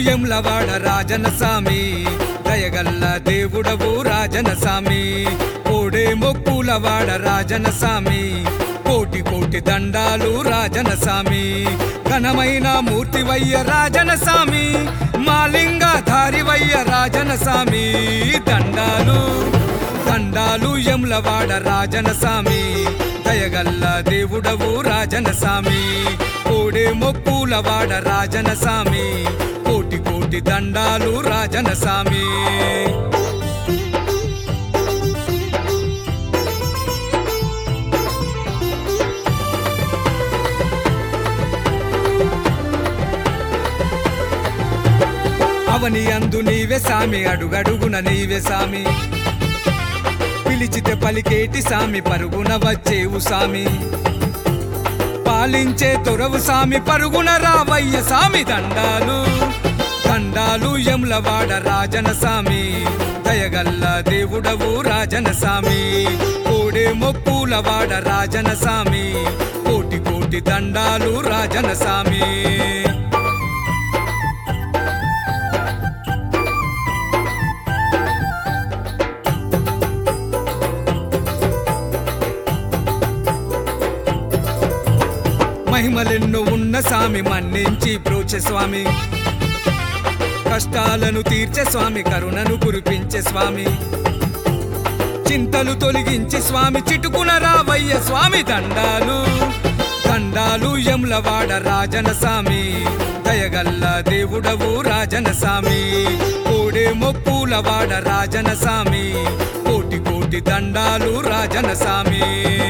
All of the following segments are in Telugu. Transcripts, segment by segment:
ఎంలవాడ రాజన సామి దయగల్ల దేవుడవు రాజన సామి కోడే మొక్కులవాడ రాజన సామి కోటి కోటి దండాలు రాజన సామి ఘనమైన మూర్తివయ్య రాజన సామి మాలింగధారివయ్య రాజన సామి దండాలు దండాలు ఎమ్లవాడ రాజన సామి దయగల్ల దేవుడవు రాజన సామి కోడే మొక్కులవాడ రాజన సామి కోటి కోటి దండాలు రాజన సామి అవని అందు నీవే సామి అడుగడుగున నీవే సామి పిలిచితే పలికేటి సామి పరుగున వచ్చేవు సామి పాలించే తొరవు సామి పరుగున రావయ్య సామి దండాలు దండాలు ఎమ్లవాడ రాజన సామి దయగల్ల దేవుడవు రాజన సామి కోడే మొక్కులవాడ రాజన సామి కోటి కోటి దండాలు రాజన సామి మహిమలెన్నో ఉన్న స్వామి మన్నించి ప్రోచే స్వామి కష్టాలను తీర్చే స్వామి కరుణను కురిపించే స్వామి చింతలు తొలగించి స్వామి చిటుకున రావయ్య స్వామి దండాలు దండాలు ఎమ్లవాడ రాజన సామి దయగల్ల దేవుడవు రాజన సామి కోడే మొక్కులవాడ రాజన సామి కోటి కోటి దండాలు రాజన సామి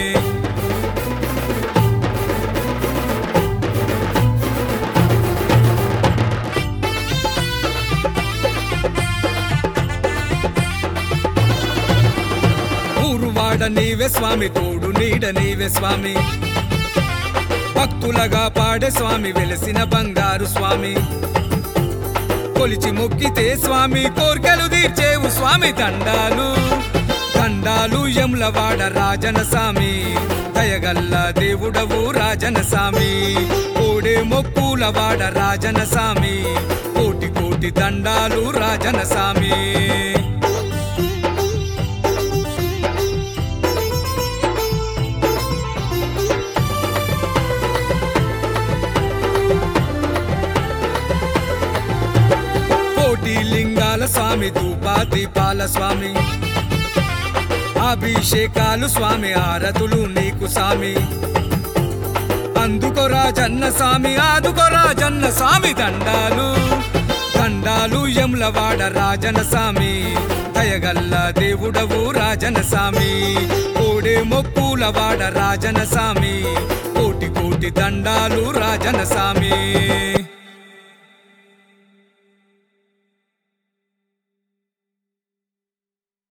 ఊరువాడ నీవే స్వామి తోడు నీడ నీవే స్వామి భక్తులగా పాడే స్వామి వెలసిన బంగారు స్వామి కొలిచి మొక్కితే స్వామి కోర్కెలు తీర్చేవు స్వామి దండాలు దండాలు ఎమ్లవాడ రాజన సామి దయగల్ల దేవుడవు రాజన సామి కోడే మొక్కులవాడ రాజన సామి కోటి కోటి దండాలు రాజన సామి కోటి లింగాల స్వామి ధూపా దీపాల స్వామి అభిషేకాలు స్వామి ఆరతులు నీకు స్వామి అందుకో రాజన్న స్వామి ఆదుకో రాజన్న స్వామి దండాలు దండాలు ఎమ్లవాడ రాజన స్వామి దయగల్ల దేవుడవు రాజన స్వామి కోడే మొక్కులవాడ రాజన స్వామి కోటి కోటి దండాలు రాజన స్వామి